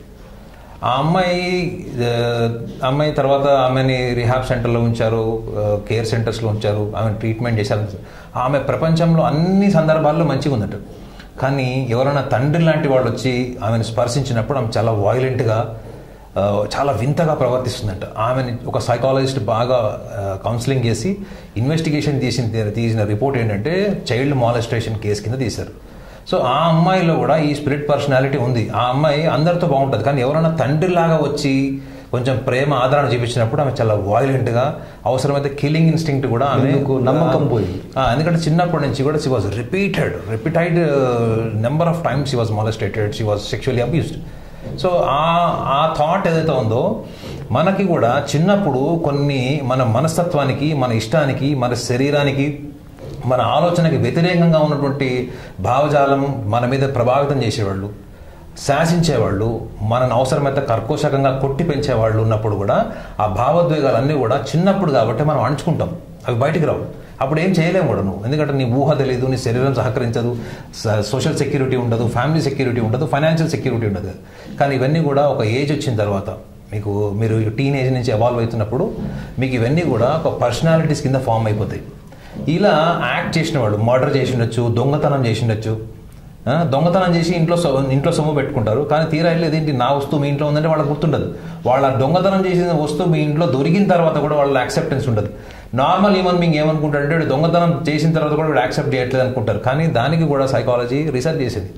ఆ అమ్మాయి ఆ, అమ్మాయి తర్వాత ఆమెని రిహాబ్ సెంటర్లో ఉంచారు ఆ, కేర్ సెంటర్స్లో ఉంచారు ఆమె ట్రీట్మెంట్ చేశారు ఆమె ప్రపంచంలో అన్ని సందర్భాల్లో మంచిగా ఉందట కానీ ఎవరైనా తండ్రి లాంటి వాళ్ళు వచ్చి ఆమెను స్పర్శించినప్పుడు ఆమె చాలా వాయిలెంట్గా ఆ, చాలా వింతగా ప్రవర్తిస్తుందంట ఆమెని ఒక సైకాలజిస్ట్ బాగా కౌన్సిలింగ్ చేసి ఇన్వెస్టిగేషన్ తీసిన తీసిన రిపోర్ట్ ఏంటంటే చైల్డ్ మాలెస్ట్రేషన్ కేసు కింద తీశారు సో ఆ అమ్మాయిలో కూడా ఈ స్పిరిట్ పర్సనాలిటీ ఉంది ఆ అమ్మాయి అందరితో బాగుంటుంది కానీ ఎవరైనా తండ్రిలాగా వచ్చి కొంచెం ప్రేమ ఆదరణ చూపించినప్పుడు ఆమె చాలా వాయిలెంట్గా అవసరమైతే కిల్లింగ్ ఇన్స్టింక్ట్ కూడా ఆమె ఎందుకు? నమ్మకం పోయింది. ఆ, ఎందుకంటే చిన్నప్పటి నుంచి కూడా she was repeated repeated number of times she was molested she was sexually abused so ఆ ఆ థాట్ ఏదైతే ఉందో మనకి కూడా చిన్నప్పుడు కొన్ని మన మనస్తత్వానికి మన ఇష్టానికి మన శరీరానికి మన ఆలోచనకి వ్యతిరేకంగా ఉన్నటువంటి భావజాలం మన మీద ప్రభావితం చేసేవాళ్ళు శాసించేవాళ్ళు మనని అవసరమైతే కర్కోశకంగా కొట్టి పెంచేవాళ్ళు ఉన్నప్పుడు కూడా ఆ భావోద్వేగాలన్నీ కూడా చిన్నప్పుడు కాబట్టి మనం అణుచుకుంటాం అవి బయటికి రావు అప్పుడు ఏం చేయలేము కూడా నువ్వు ఎందుకంటే నీ ఊహ తెలియదు నీ శరీరం సహకరించదు స- సోషల్ సెక్యూరిటీ ఉండదు ఫ్యామిలీ సెక్యూరిటీ ఉండదు ఫైనాన్షియల్ సెక్యూరిటీ ఉండదు కానీ ఇవన్నీ కూడా ఒక ఏజ్ వచ్చిన తర్వాత మీకు మీరు టీనేజ్ నుంచి ఎవాల్వ్ అవుతున్నప్పుడు మీకు ఇవన్నీ కూడా ఒక పర్సనాలిటీస్ కింద ఫామ్ అయిపోతాయి ఇలా యాక్ట్ చేసిన వాడు మర్డర్ చేసి ఉండొచ్చు దొంగతనం చేసి ఉండొచ్చు ఆ, దొంగతనం చేసి ఇంట్లో సొ- ఇంట్లో సొమ్ము పెట్టుకుంటారు కానీ తీరా వెళ్ళేది ఏంటి నా వస్తువు మీ ఇంట్లో ఉందంటే వాళ్ళకి గుర్తుండదు వాళ్ళ దొంగతనం చేసిన వస్తువు మీ ఇంట్లో దొరికిన తర్వాత కూడా వాళ్ళ యాక్సెప్టెన్స్ ఉండదు నార్మల్ హ్యూమన్ బీయింగ్ ఏమనుకుంటాడంటే వీడు దొంగతనం చేసిన తర్వాత కూడా వీడు యాక్సెప్ట్ చేయట్లేదు అనుకుంటారు కానీ దానికి కూడా సైకాలజీ రీసెర్చ్ చేసింది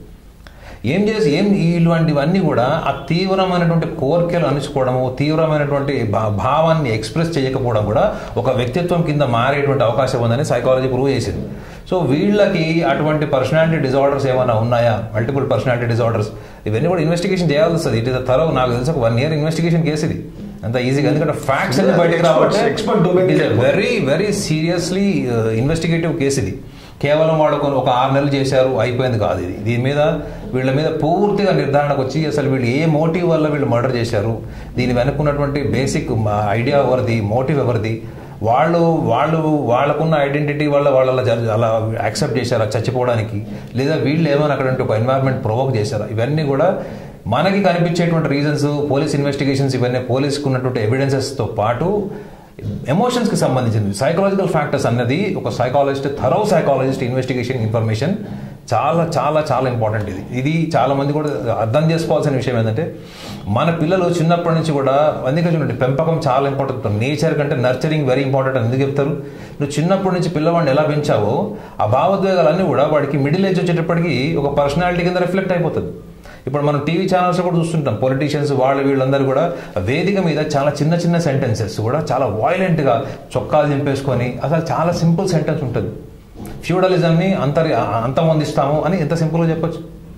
ఏం చేసి ఏం ఇలాంటివన్నీ కూడా ఆ తీవ్రమైనటువంటి కోరికలు అణుచుకోవడము తీవ్రమైనటువంటి భా- భావాన్ని ఎక్స్ప్రెస్ చేయకపోవడం కూడా ఒక వ్యక్తిత్వం కింద మారేటువంటి అవకాశం ఉందని సైకాలజీ ప్రూవ్ చేసింది సో వీళ్ళకి అటువంటి పర్సనాలిటీ డిజార్డర్స్ ఏమైనా ఉన్నాయా మల్టిపుల్ పర్సనాలిటీ డిజార్డర్స్ ఇవన్నీ కూడా ఇన్వెస్టిగేషన్ చేయాల్సి వస్తుంది ఇట్ ఇస్ తరవ నాకు తెలిసి ఒక వన్ ఇయర్ ఇన్వెస్టిగేషన్ కేసు ఇది అంత ఈజీగా ఎందుకంటే ఫ్యాక్ట్స్ అన్ని బయటకు Experts, రాబట్టే expert domain ఇట్ ఇస్ కి very very seriously investigative case ఇది కేవలం వాడు కొన్ని ఒక ఆరు నెలలు చేశారు అయిపోయింది కాదు ఇది దీని మీద వీళ్ళ మీద పూర్తిగా నిర్ధారణకు వచ్చి అసలు వీళ్ళు ఏ మోటివ్ వల్ల వీళ్ళు మర్డర్ చేశారు దీని వెనుకున్నటువంటి బేసిక్ ఐడియా ఎవరిది మోటివ్ ఎవరిది వాళ్ళు వాళ్ళు వాళ్ళకున్న ఐడెంటిటీ వల్ల వాళ్ళు అలా జరి- అలా యాక్సెప్ట్ చేశారా చచ్చిపోవడానికి లేదా వీళ్ళు ఏమైనా అక్కడ ఒక ఎన్వైర్న్మెంట్ ప్రొవోక్ చేశారా ఇవన్నీ కూడా మనకి కనిపించేటువంటి రీజన్స్ పోలీస్ ఇన్వెస్టిగేషన్స్ ఇవన్నీ పోలీస్కి ఉన్నటువంటి ఎవిడెన్సెస్తో పాటు ఎమోషన్స్కి సంబంధించింది సైకలాజికల్ ఫ్యాక్టర్స్ అన్నది ఒక psychologist thorough psychologist investigation information చాలా చాలా చాలా ఇంపార్టెంట్ ఇది ఇది చాలా మంది కూడా అర్థం చేసుకోవాల్సిన విషయం ఏంటంటే మన పిల్లలు చిన్నప్పటి నుంచి కూడా అందుకే చూడండి పెంపకం చాలా ఇంపార్టెంట్ నేచర్ కంటే నర్చరింగ్ వెరీ ఇంపార్టెంట్ అని ఎందుకు చెప్తారు నువ్వు చిన్నప్పటి నుంచి పిల్లవాడిని ఎలా పెంచావో ఆ భావోద్వేగాలన్నీ కూడా వాడికి మిడిల్ ఏజ్ వచ్చేటప్పటికి ఒక పర్సనాలిటీ కింద రిఫ్లెక్ట్ అయిపోతుంది ఇప్పుడు మనం టీవీ ఛానల్స్ కూడా చూస్తుంటాం పొలిటీషియన్స్ వాళ్ళు వీళ్ళందరూ కూడా వేదిక మీద చాలా చిన్న చిన్న సెంటెన్సెస్ కూడా చాలా వాయిలెంట్గా చొక్కాలు చింపేసుకొని అసలు చాలా సింపుల్ సెంటెన్స్ ఉంటుంది ఫ్యూడలిజంని అంతరి అంతమొందిస్తాము అని ఎంత సింపుల్గా చెప్పొచ్చు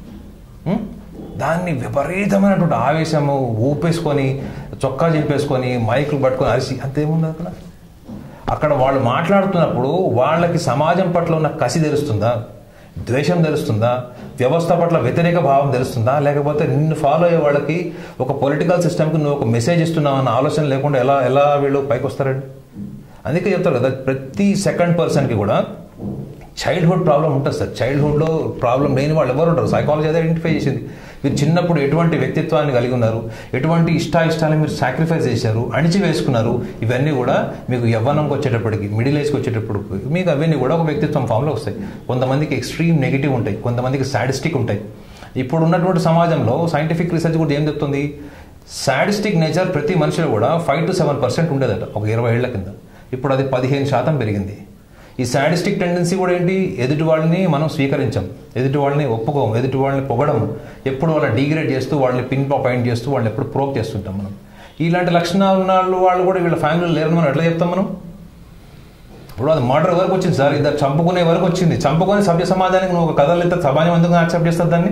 ఉం? దాన్ని విపరీతమైనటువంటి ఆవేశము ఊపేసుకొని చొక్కా చింపేసుకొని మైకులు పట్టుకొని అరిసి అంతేముంది అక్కడ అక్కడ వాళ్ళు మాట్లాడుతున్నప్పుడు వాళ్ళకి సమాజం పట్ల ఉన్న కసి తెలుస్తుందా ద్వేషం తెలుస్తుందా వ్యవస్థ పట్ల వ్యతిరేక భావం తెలుస్తుందా లేకపోతే నిన్ను ఫాలో అయ్యే వాళ్ళకి ఒక పొలిటికల్ సిస్టమ్కి నువ్వు ఒక మెసేజ్ ఇస్తున్నావు అన్న ఆలోచన లేకుండా ఎలా ఎలా వీళ్ళు పైకి వస్తారండి అందుకే చెప్తారు కదా ప్రతి సెకండ్ పర్సన్కి కూడా చైల్డ్హుడ్ ప్రాబ్లం ఉంటుంది సార్ చైల్డ్హుడ్లో ప్రాబ్లం లేని వాళ్ళు ఎవరు ఉంటారు సైకాలజీ అదే ఐడెంటిఫై చేసింది మీరు చిన్నప్పుడు ఎటువంటి వ్యక్తిత్వాన్ని కలిగి ఉన్నారు ఎటువంటి ఇష్టాయిష్టాలను మీరు సాక్రిఫైస్ చేశారు అణిచి వేసుకున్నారు ఇవన్నీ కూడా మీకు యవ్వనంకి వచ్చేటప్పటికి మిడిల్ ఏజ్కి వచ్చేటప్పుడు మీకు అవన్నీ కూడా ఒక వ్యక్తిత్వం ఫామ్లో వస్తాయి కొంతమందికి ఎక్స్ట్రీమ్ నెగిటివ్ ఉంటాయి కొంతమందికి సాడిస్టిక్ ఉంటాయి ఇప్పుడు ఉన్నటువంటి సమాజంలో సైంటిఫిక్ రీసెర్చ్ కూడా ఏం చెప్తుంది సాడిస్టిక్ నేచర్ ప్రతి మనిషిలో కూడా ఫైవ్ టు సెవెన్ పర్సెంట్ ఉండేదట ఒక ఇరవై ఏళ్ల కింద ఇప్పుడు అది పదిహేను శాతం పెరిగింది ఈ సాడిస్టిక్ టెండెన్సీ కూడా ఏంటి ఎదుటి వాళ్ళని మనం స్వీకరించాం ఎదుటి వాళ్ళని ఒప్పుకోం ఎదుటి వాళ్ళని పొగడం ఎప్పుడు వాళ్ళని డిగ్రేడ్ చేస్తూ వాళ్ళని పిన్ పాయింట్ చేస్తూ వాళ్ళని ఎప్పుడు ప్రోక్ చేస్తుంటాం మనం ఇలాంటి లక్షణాలు ఉన్న వాళ్ళు వాళ్ళు కూడా వీళ్ళ ఫ్యామిలీలో లేరని మనం ఎట్లా చెప్తాం మనం ఇప్పుడు అది మర్డర్ వరకు వచ్చింది సార్ ఇద్దరు చంపుకునే వరకు వచ్చింది చంపుకొని సభ్య సమాజానికి నువ్వు ఒక కథలు అయితే సమాజం ఎందుకు యాక్సెప్ట్ చేస్తుంది దాన్ని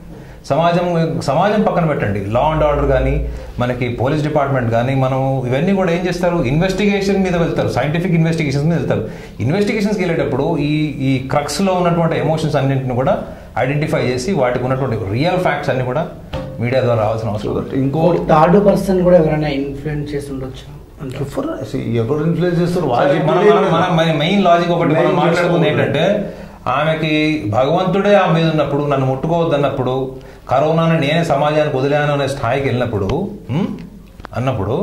సమాజం సమాజం పక్కన పెట్టండి లా అండ్ ఆర్డర్ కానీ మనకి పోలీస్ డిపార్ట్మెంట్ కానీ మనం ఇవన్నీ కూడా ఏం చేస్తారు ఇన్వెస్టిగేషన్ మీద వెళ్తారు సైంటిఫిక్ ఇన్వెస్టిగేషన్స్ మీద వెళ్తారు ఇన్వెస్టిగేషన్స్కి వెళ్ళేటప్పుడు ఈ ఈ క్రక్స్లో ఉన్నటువంటి ఎమోషన్స్ అన్నింటిని కూడా ఐడెంటిఫై చేసి వాటికి ఉన్నటువంటి రియల్ ఫ్యాక్ట్స్ అన్ని కూడా మీడియా ద్వారా రావాల్సిన అవసరం ఉంది. ఇంకో థర్డ్ పర్సన్ కూడా ఎవరైనా ఇన్ఫ్లుయెన్స్ చేసి ఉండొచ్చు అంటారు. ఎవరు అసలు ఎవరు ఇన్ఫ్లుయెన్స్ చేస్తారు సో వాళ్ళు మనం మనం- మనం మన మెయిన్ లాజిక్ ఒకటి మనం Main మాట్లాడుకుంది చేసుకోవాలి. ఏంటంటే ఆమెకి భగవంతుడే ఆమె మీద ఉన్నప్పుడు నన్ను ముట్టుకోవద్దన్నప్పుడు కరోనాను నేనే సమాజానికి వదిలాను అనే స్థాయికి వెళ్ళినప్పుడు ఉం? అన్నప్పుడు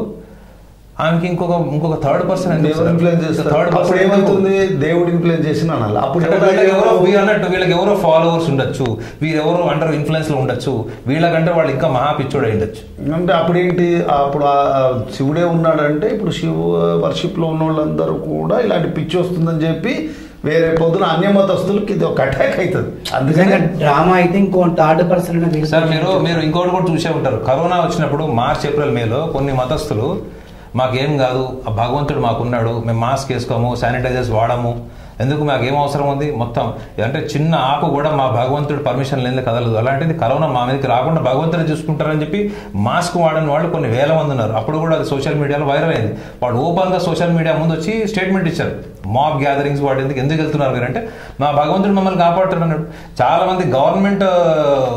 ఆమెకి ఇంకొక ఇంకొక థర్డ్ పర్సన్ ఎవరు ఇన్ఫ్లుయెన్స్ చేస్తారు థర్డ్ అప్పుడు పర్సన్ ఏమవుతుంది దేవుడు ఇన్ఫ్లుయెన్స్ చేసిన అనాలి అప్పుడు అంటే ఎవరు వీళ్ళకి ఎవరో వీరు అన్నట్టు వీళ్ళకి ఎవరో ఫాలోవర్స్ ఉండొచ్చు వీరెవరో అండర్ ఇన్ఫ్లుయెన్స్ లో ఉండొచ్చు వీళ్ళకంటే వాళ్ళు ఇంకా మహా పిచ్చోడై ఉండొచ్చు అంటే అప్పుడు ఏంటి అప్పుడు ఆ శివుడే ఉన్నాడంటే ఇప్పుడు శివ వర్షిప్ లో ఉన్న వాళ్ళందరూ కూడా ఇలాంటి పిచ్చి వస్తుందని చెప్పి వేరే పొద్దున అన్య మతస్థులకి ఇది ఒక అటాక్ అవుతుంది అందుకని నిజంగా డ్రామా అయితే ఇంకో థర్డ్ పర్సన్ సార్ మీరు మీరు ఇంకోటి కూడా చూసే ఉంటారు కరోనా వచ్చినప్పుడు మార్చ్ ఏప్రిల్ మేలో కొన్ని మతస్థులు మాకేం కాదు ఆ భగవంతుడు మాకున్నాడు మేము మాస్క్ వేసుకోము శానిటైజర్స్ వాడము ఎందుకు మాకు ఏం అవసరం ఉంది మొత్తం అంటే చిన్న ఆకు కూడా మా భగవంతుడు పర్మిషన్ లేని కదలదు అలాంటిది కరోనా మా మీదకి రాకుండా భగవంతుడు చూసుకుంటారని చెప్పి మాస్క్ వాడని వాళ్ళు కొన్ని వేల మంది ఉన్నారు అప్పుడు కూడా అది సోషల్ మీడియాలో వైరల్ అయింది వాడు ఓపెన్ గా సోషల్ మీడియా ముందు వచ్చి స్టేట్మెంట్ ఇచ్చారు మాబ్ గ్యాదరింగ్స్ వాటి ఎందుకు ఎందుకు వెళ్తున్నారు మీరు అంటే మా భగవంతుడు మమ్మల్ని కాపాడుతాడు అన్నాడు చాలా మంది గవర్నమెంట్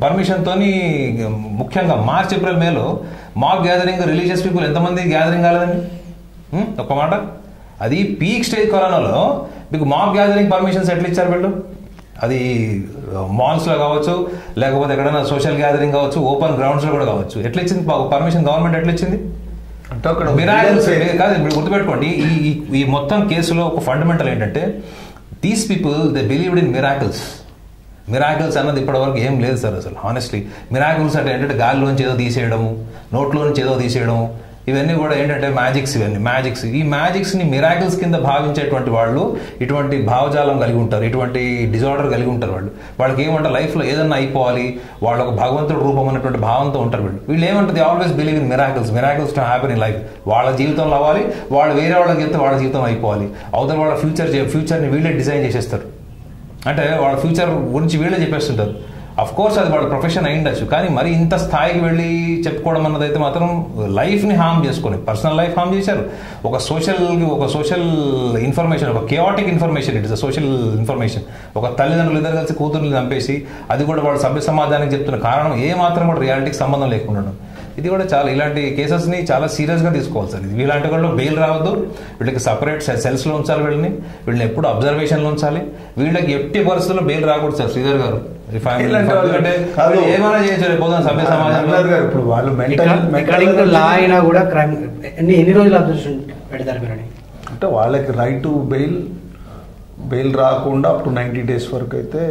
పర్మిషన్ తోని ముఖ్యంగా మార్చ్ ఏప్రిల్ మేలో మాక్ గ్యాదరింగ్ రిలీజియస్ పీపుల్ ఎంతమంది గ్యాదరింగ్ కాలేదండి ఉం? ఒక్క మాట అది పీక్ స్టేజ్ కరోనాలో మీకు మాక్ గ్యాదరింగ్ పర్మిషన్స్ ఎట్లా ఇచ్చారు వీళ్ళు అది మాల్స్లో కావచ్చు లేకపోతే ఎక్కడైనా సోషల్ గ్యాదరింగ్ కావచ్చు ఓపెన్ గ్రౌండ్స్లో కూడా కావచ్చు ఎట్లా ఇచ్చింది పర్మిషన్ గవర్నమెంట్ ఎట్లా ఇచ్చింది అంటే అక్కడ మిరాకిల్స్ విజిలెన్స్ కాదు మీరు గుర్తుపెట్టుకోండి ఈ ఈ- ఈ మొత్తం కేసులో ఒక ఫండమెంటల్ ఏంటంటే these people they believed in miracles miracles అన్నది ఇప్పటివరకు ఏం లేదు సార్ అసలు హానెస్ట్లీ మిరాకిల్స్ అంటే ఏంటంటే గాలిలోంచి ఏదో తీసేయడము నోట్లోంచి ఏదో తీసేయడము ఇవన్నీ కూడా ఏంటంటే మ్యాజిక్స్ ఇవన్నీ మ్యాజిక్స్ ఈ మ్యాజిక్స్ ని మిరాకిల్స్ కింద భావించేటువంటి వాళ్ళు ఇటువంటి భావజాలం కలిగి ఉంటారు ఇటువంటి డిజార్డర్ కలిగి ఉంటారు వాళ్ళు వాళ్ళకి ఏమంటే లైఫ్లో ఏదన్నా అయిపోవాలి వాళ్ళ ఒక భగవంతుడు రూపం అన్నటువంటి భావంతో ఉంటారు వీళ్ళు వీళ్ళు ఏమంటుంది always believe in miracles miracles to happy in life వాళ్ళ జీవితంలో అవ్వాలి వాళ్ళు వేరే వాళ్ళకి చెప్తే వాళ్ళ జీవితం అయిపోవాలి అవతల వాళ్ళ ఫ్యూచర్ ఫ్యూచర్ని వీళ్ళే డిజైన్ చేసేస్తారు అంటే వాళ్ళ ఫ్యూచర్ గురించి వీళ్ళే చెప్పేస్తుంటారు అఫ్ కోర్స్ అది వాళ్ళ ప్రొఫెషన్ అయి ఉండొచ్చు కానీ మరి ఇంత స్థాయికి వెళ్ళి చెప్పుకోవడం అన్నది అయితే మాత్రం లైఫ్ని హామ్ చేసుకొని పర్సనల్ లైఫ్ హామ్ చేశారు ఒక సోషల్ ఒక సోషల్ ఇన్ఫర్మేషన్ ఒక కేవాటిక్ information it is social information ఒక తల్లిదండ్రులు ఇద్దరు కలిసి కూతుర్ని చంపేసి అది కూడా వాళ్ళ సభ్య సమాజానికి చెప్తున్న కారణం ఏ మాత్రం కూడా రియాలిటీకి సంబంధం లేకుండా ఉండడం. ఇది కూడా చాలా ఇలాంటి కేసెస్ని చాలా సీరియస్గా తీసుకోవాలి సార్ ఇది ఇలాంటి వాళ్ళు బెయిల్ రావద్దు వీళ్ళకి సపరేట్ సెల్స్లో ఉంచాలి వీళ్ళని వీళ్ళని ఎప్పుడు అబ్జర్వేషన్లో ఉంచాలి వీళ్ళకి ఎట్టి పరిస్థితుల్లో బెయిల్ రాకూడదు సార్ శ్రీధర్ గారు If I'm- ఇలాంటి వాళ్ళు- ఎందుకంటే కాదు. వీళ్ళు ఏమైనా చేయొచ్చు రేపు పొద్దున్న సభ్య సమాజంలో అన్నారు గారు ఇప్పుడు వాళ్ళు మెంటల్ అకార్డింగ్ టు లా అయినా కూడా క్రైమ్ ఎన్ని ఎన్ని రోజులు అబ్జర్వేషన్ పెడతారు మీరని అంటే వాళ్ళకి రైట్ టు బెయిల్ బెయిల్ రాకుండా అప్ టు నైంటీ డేస్ వరకు అయితే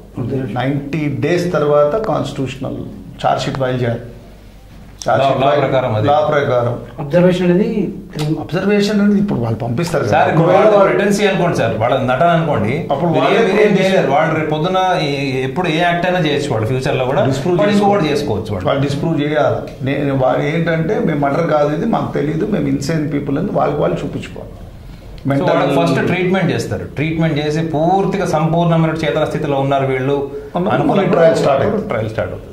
నైంటీ డేస్ తర్వాత కాన్స్టిట్యూషనల్ ఛార్జ్ షీట్ ఫైల్ చేయాలి Law- law ప్రకారం అది. లా ప్రకారం అబ్జర్వేషన్ అనేది three- అబ్జర్వేషన్ అనేది ఇప్పుడు వాళ్ళు పంపిస్తారు కదా. సార్ ఇప్పుడు ఒకవేళ వాళ్ళ వాళ్ళు- ప్రెటెన్సీ అనుకోండి సార్ వాళ్ళ నటన అనుకోండి అప్పుడు మీరు వాళ్ళే ఏం- మీరు ఏం prove చేయలేరు వాళ్ళు రేపు పొద్దున ఈ- ఎప్పుడు ఏ యాక్ట్ అయినా చేయొచ్చు వాళ్ళు ఫ్యూచర్ లో కూడా డిస్ప్రూవ్ వాళ్ళు ఇంకొకటి చేసుకోవచ్చు వాళ్ళు వాళ్ళు డిస్ప్రూవ్ చేయాలి నేను వాళ్ళు ఏంటంటే మేము మర్డర్ కాదు ఇది మాకు తెలియదు మేము ఇన్సేన్ పీపుల్ అని వాళ్ళకి వాళ్ళు చూపించుకోవాలి సో వాళ్ళకి ఫస్ట్ ట్రీట్మెంట్ చేస్తారు ట్రీట్మెంట్ చేసి పూర్తిగా సంపూర్ణమైన చేతన స్థితిలో ఉన్నారు వీళ్ళు అన్నప్పుడు అనుకున్న మళ్ళీ trial start అవుతుంది. ట్రయల్ స్టార్ట్ అవుతుంది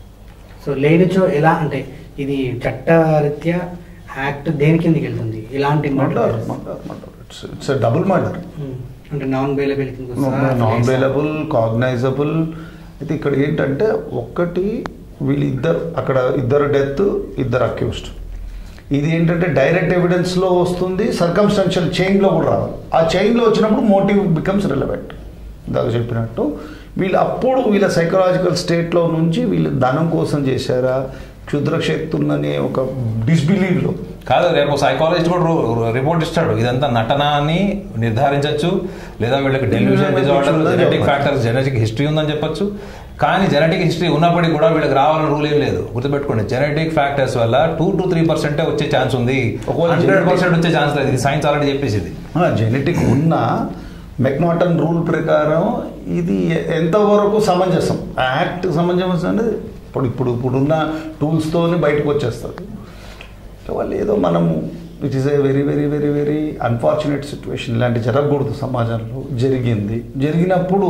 సో లేనిచో ఎలా అంటే ఇది చట్టరీత్యా యాక్ట్ దేని కిందకి వెళ్తుంది ఇలాంటి murder murder murder murder it's it's double murder అంటే non bailable non available cognizable అయితే ఇక్కడ ఏంటంటే ఒక్కటి వీళ్ళిద్దరు అక్కడ ఇద్దరు డెత్ ఇద్దరు అక్యూస్డ్ ఇది ఏంటంటే డైరెక్ట్ ఎవిడెన్స్లో వస్తుంది సర్కమ్స్టాన్షియల్ చైన్లో కూడా రావాలి ఆ చైన్లో వచ్చినప్పుడు మోటివ్ బికమ్స్ రిలవెంట్ ఇందాక చెప్పినట్టు వీళ్ళు అప్పుడు వీళ్ళ సైకలాజికల్ స్టేట్లో నుంచి వీళ్ళు ధనం కోసం చేశారా క్షుద్రశక్తి ఉందనే ఒక డిస్బిలీవ్లో కాదు రేపు సైకాలజిస్ట్ కూడా రు- రిపోర్ట్ ఇస్తాడు ఇదంతా నటన అని నిర్ధారించవచ్చు లేదా వీళ్ళకి డెల్యూషన్ ఉందని డిజార్డర్ చెప్పొచ్చు. జెనెటిక్ ఫ్యాక్టర్స్ జెనెటిక్ హిస్టరీ ఉందని చెప్పొచ్చు కానీ జెనెటిక్ హిస్టరీ ఉన్నప్పటికీ కూడా వీళ్ళకి రావాలని రూల్ ఏం లేదు గుర్తుపెట్టుకోండి జెనెటిక్ ఫ్యాక్టర్స్ వల్ల టూ టు త్రీ పర్సెంటే వచ్చే ఛాన్స్ ఉంది ఒకవేళ హండ్రెడ్ genetic- పర్సెంట్ వచ్చే ఛాన్స్ లేదు ఇది సైన్స్ ఆల్రెడీ చెప్పేసింది జెనెటిక్ ఉన్న మెక్నాటన్ రూల్ ప్రకారం ఇది ఎంతవరకు సమంజసం ఆ యాక్ట్ సమంజసం అనేది ఇప్పుడు ఇప్పుడు ఇప్పుడున్న టూల్స్తోనే బయటకు వచ్చేస్తుంది సో వాళ్ళు ఏదో మనము it is a very very very very unfortunate situation ఇలాంటి జరగకూడదు సమాజంలో జరిగింది జరిగినప్పుడు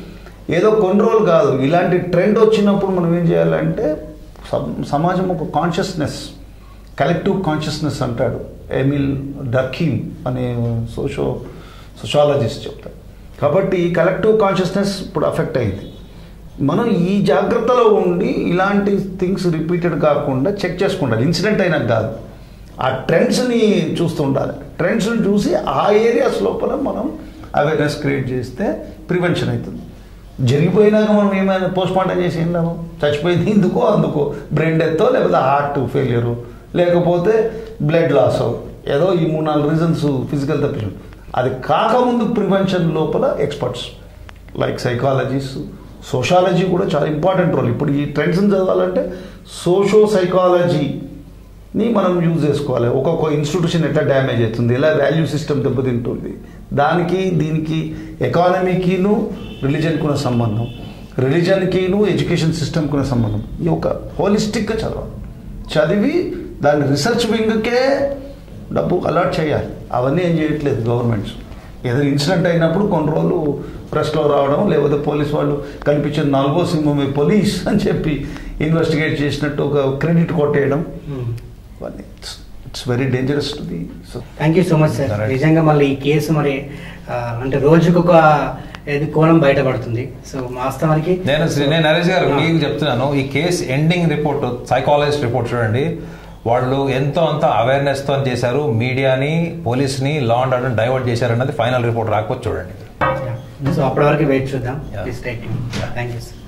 ఏదో కొన్ని రోజులు కాదు ఇలాంటి ట్రెండ్ వచ్చినప్పుడు మనం ఏం చేయాలంటే సమ- సమాజం ఒక కాన్షియస్నెస్ కలెక్టివ్ కాన్షియస్నెస్ అంటాడు ఎమిల్ డర్కీమ్ అనే సోషో సోషాలజిస్ట్ చెప్తాడు కాబట్టి ఈ కలెక్టివ్ కాన్షియస్నెస్ ఇప్పుడు అఫెక్ట్ అయింది మనం ఈ జాగ్రత్తలో ఉండి ఇలాంటి థింగ్స్ రిపీటెడ్ కాకుండా చెక్ చేసుకుంటారు ఇన్సిడెంట్ అయినా కాదు ఆ ట్రెండ్స్ని చూస్తుండాలి ట్రెండ్స్ని చూసి ఆ ఏరియాస్ లోపల మనం అవేర్నెస్ క్రియేట్ చేస్తే ప్రివెన్షన్ అవుతుంది జరిగిపోయినాక మనం ఏమైనా పోస్ట్ మార్టం చేసి ఏం లాభం చచ్చిపోయింది ఇందుకో అందుకో బ్రెయిన్ డెత్తో లేకపోతే హార్ట్ ఫెయిలియరు లేకపోతే బ్లడ్ లాస్ ఏదో ఈ మూడు నాలుగు రీజన్స్ ఫిజికల్ తప్పించడం అది కాకముందు ప్రివెన్షన్ లోపల ఎక్స్పర్ట్స్ లైక్ సైకాలజీస్ సోషాలజీ కూడా చాలా ఇంపార్టెంట్ రోల్ ఇప్పుడు ఈ ట్రెండ్స్ని చదవాలంటే సోషో సైకాలజీని మనం యూజ్ చేసుకోవాలి ఒక్కొక్క ఇన్స్టిట్యూషన్ ఎట్లా డ్యామేజ్ అవుతుంది ఎలా వాల్యూ సిస్టమ్ దెబ్బతింటుంది దానికి దీనికి ఎకానమీకిను రిలీజన్కున్న సంబంధం రిలీజన్కిను ఎడ్యుకేషన్ సిస్టమ్కున్న సంబంధం ఈ ఒక హోలిస్టిక్గా చదవాలి చదివి దాని రీసెర్చ్ వింగ్కే డబ్బు అలాట్ చేయాలి అవన్నీ ఏం చేయట్లేదు గవర్నమెంట్స్ ఏదైనా ఇన్సిడెంట్ అయినప్పుడు కొన్ని రోజులు ప్రెస్లో రావడం లేకపోతే పోలీస్ వాళ్ళు కనిపించిన నాలుగో సింహమే పోలీస్ అని చెప్పి ఇన్వెస్టిగేట్ చేసినట్టు ఒక క్రెడిట్ కొట్టేయడం ఇవన్నీ it's very dangerous to the so thank you so much sir Alright. నిజంగా మళ్ళీ ఈ కేసు మరి ఆ, అంటే రోజుకొక ఇది కోణం బయటపడుతుంది సో వాస్తవానికి నేను నేను నరేష్ గారు మీకు చెప్తున్నాను ఈ case ending report psychologist report చూడండి వాళ్ళు ఎంతో అంత అవేర్నెస్ తో చేశారు మీడియాని పోలీస్ని లా అండ్ ఆర్డర్ డైవర్ట్ చేశారు అన్నది ఫైనల్ రిపోర్ట్ రాకపోతే చూడండి సో అప్పటి వరకు వెయిట్ చూద్దాం Yeah. Please take thank you